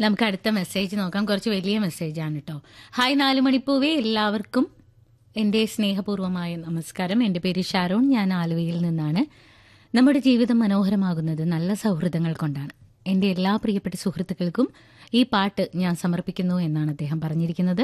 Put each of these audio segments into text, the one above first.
നമുക്ക് അടുത്ത മെസ്സേജ് നോക്കാം കുറച്ച് വലിയ മെസ്സേജാണ് കേട്ടോ ഹായ് നാല് മണിപ്പൂവേ എല്ലാവർക്കും എൻ്റെ സ്നേഹപൂർവമായ നമസ്കാരം എൻ്റെ പേര് ഷാരോൺ ഞാൻ ആലുവയിൽ നിന്നാണ് നമ്മുടെ ജീവിതം മനോഹരമാകുന്നത് നല്ല സൗഹൃദങ്ങൾ കൊണ്ടാണ് എൻ്റെ എല്ലാ പ്രിയപ്പെട്ട സുഹൃത്തുക്കൾക്കും ഈ പാട്ട് ഞാൻ സമർപ്പിക്കുന്നു എന്നാണ് അദ്ദേഹം പറഞ്ഞിരിക്കുന്നത്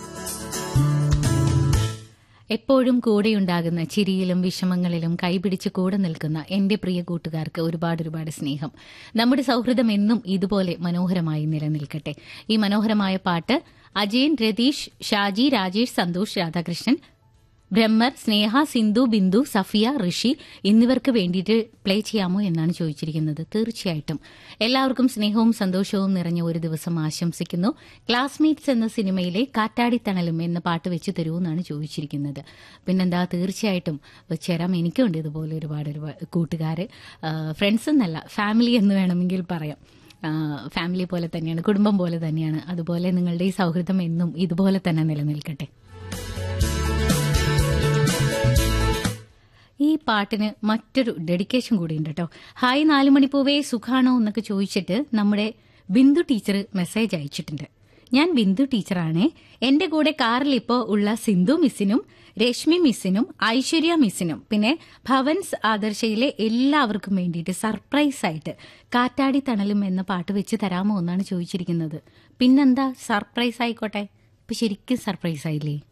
എപ്പോഴും കൂടെയുണ്ടാകുന്ന ചിരിയിലും വിഷമങ്ങളിലും കൈപിടിച്ച് കൂടെ നിൽക്കുന്ന എന്റെ പ്രിയ കൂട്ടുകാർക്ക് ഒരുപാട് ഒരുപാട് സ്നേഹം നമ്മുടെ സൗഹൃദം എന്നും ഇതുപോലെ മനോഹരമായി നിലനിൽക്കട്ടെ ഈ മനോഹരമായ പാട്ട് അജയൻ രതീഷ് ഷാജി രാജേഷ് സന്തോഷ് രാധാകൃഷ്ണൻ ബ്രഹ്മർ സ്നേഹ സിന്ധു ബിന്ദു സഫിയ ഋഷി എന്നിവർക്ക് വേണ്ടിയിട്ട് പ്ലേ ചെയ്യാമോ എന്നാണ് ചോദിച്ചിരിക്കുന്നത് തീർച്ചയായിട്ടും എല്ലാവർക്കും സ്നേഹവും സന്തോഷവും നിറഞ്ഞ ഒരു ദിവസം ആശംസിക്കുന്നു ക്ലാസ്മേറ്റ്സ് എന്ന സിനിമയിലെ കാറ്റാടിത്തണലും എന്ന പാട്ട് വെച്ച് തരൂ എന്നാണ് ചോദിച്ചിരിക്കുന്നത് പിന്നെന്താ തീർച്ചയായിട്ടും വെച്ചുതരാം എനിക്കുണ്ട് ഇതുപോലെ ഒരുപാട് ഒരുപാട് കൂട്ടുകാർ ഫ്രണ്ട്സ് എന്നല്ല ഫാമിലി എന്ന് വേണമെങ്കിൽ പറയാം ഫാമിലി പോലെ തന്നെയാണ് കുടുംബം പോലെ തന്നെയാണ് അതുപോലെ നിങ്ങളുടെ ഈ സൗഹൃദം എന്നും ഇതുപോലെ തന്നെ നിലനിൽക്കട്ടെ ഈ പാട്ടിന് മറ്റൊരു ഡെഡിക്കേഷൻ കൂടിയുണ്ട് കേട്ടോ ഹായ് നാല് മണിപ്പൂവേ സുഖാണോ എന്നൊക്കെ ചോദിച്ചിട്ട് നമ്മുടെ ബിന്ദു ടീച്ചർ മെസ്സേജ് അയച്ചിട്ടുണ്ട് ഞാൻ ബിന്ദു ടീച്ചറാണേ എന്റെ കൂടെ കാറിൽ ഇപ്പോൾ ഉള്ള സിന്ധു മിസ്സിനും രശ്മി മിസ്സിനും ഐശ്വര്യ മിസ്സിനും പിന്നെ ഭവൻസ് ആദർശയിലെ എല്ലാവർക്കും വേണ്ടിയിട്ട് സർപ്രൈസ് ആയിട്ട് കാറ്റാടി തണലും എന്ന പാട്ട് വെച്ച് തരാമോ എന്നാണ് ചോദിച്ചിരിക്കുന്നത് പിന്നെന്താ സർപ്രൈസ് ആയിക്കോട്ടെ ഇപ്പൊ ശരിക്കും സർപ്രൈസ് ആയില്ലേ